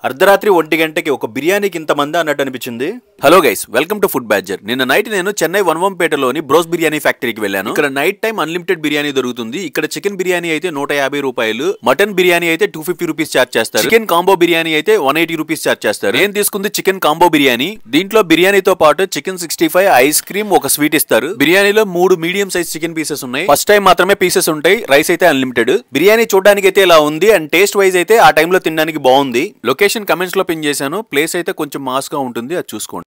అర్ధరాత్రి ఒంటి గంటకి ఒక బిర్యానీకి ఇంతమంది అన్నట్టు అనిపించింది hello guys welcome to food badger నిన్న నైట్ నేను చెన్నై వన్వంపేటలోని బ్రోస్ బిర్యానీ ఫ్యాక్టరీకి వెళ్ళాను ఇక్కడ నైట్ టైం అన్లిమిటెడ్ బిర్యానీ దొరుకుతుంది ఇక్కడ చికెన్ బిర్యానీ అయితే నూట యాభై రూపాయలు మటన్ బిర్యానీ అయితే టూ ఫిఫ్టీ రూపీస్ చార్జ్ చేస్తారు చికెన్ కాంబో బిర్యానీ అయితే వన్ ఎయిటీ రూపీస్ చార్జ్ చేస్తారు నేను తీసుకుంది చికెన్ కాంబో బిర్యానీ దీంట్లో బిర్యానీతో పాటు chicken sixty five ice cream ఒక స్వీట్ ఇస్తారు బిర్యానీలో మూడు మీడియం సైజ్ చికెన్ పీసెస్ ఉన్నాయి ఫస్ట్ టైం మాత్రమే పీసెస్ ఉంటాయి రైస్ అయితే అన్లిమిటెడ్ బిర్యానీ చూడడానికి అయితే ఇలా ఉంది అండ్ టేస్ట్ వైజ్ అయితే ఆ టైంలో తినడానికి బాగుంది లొకేషన్ కమెంట్స్ లో పిన్ చేశాను ప్లేస్ అయితే కొంచెం మాస్ గా ఉంటుంది అది చూసుకోండి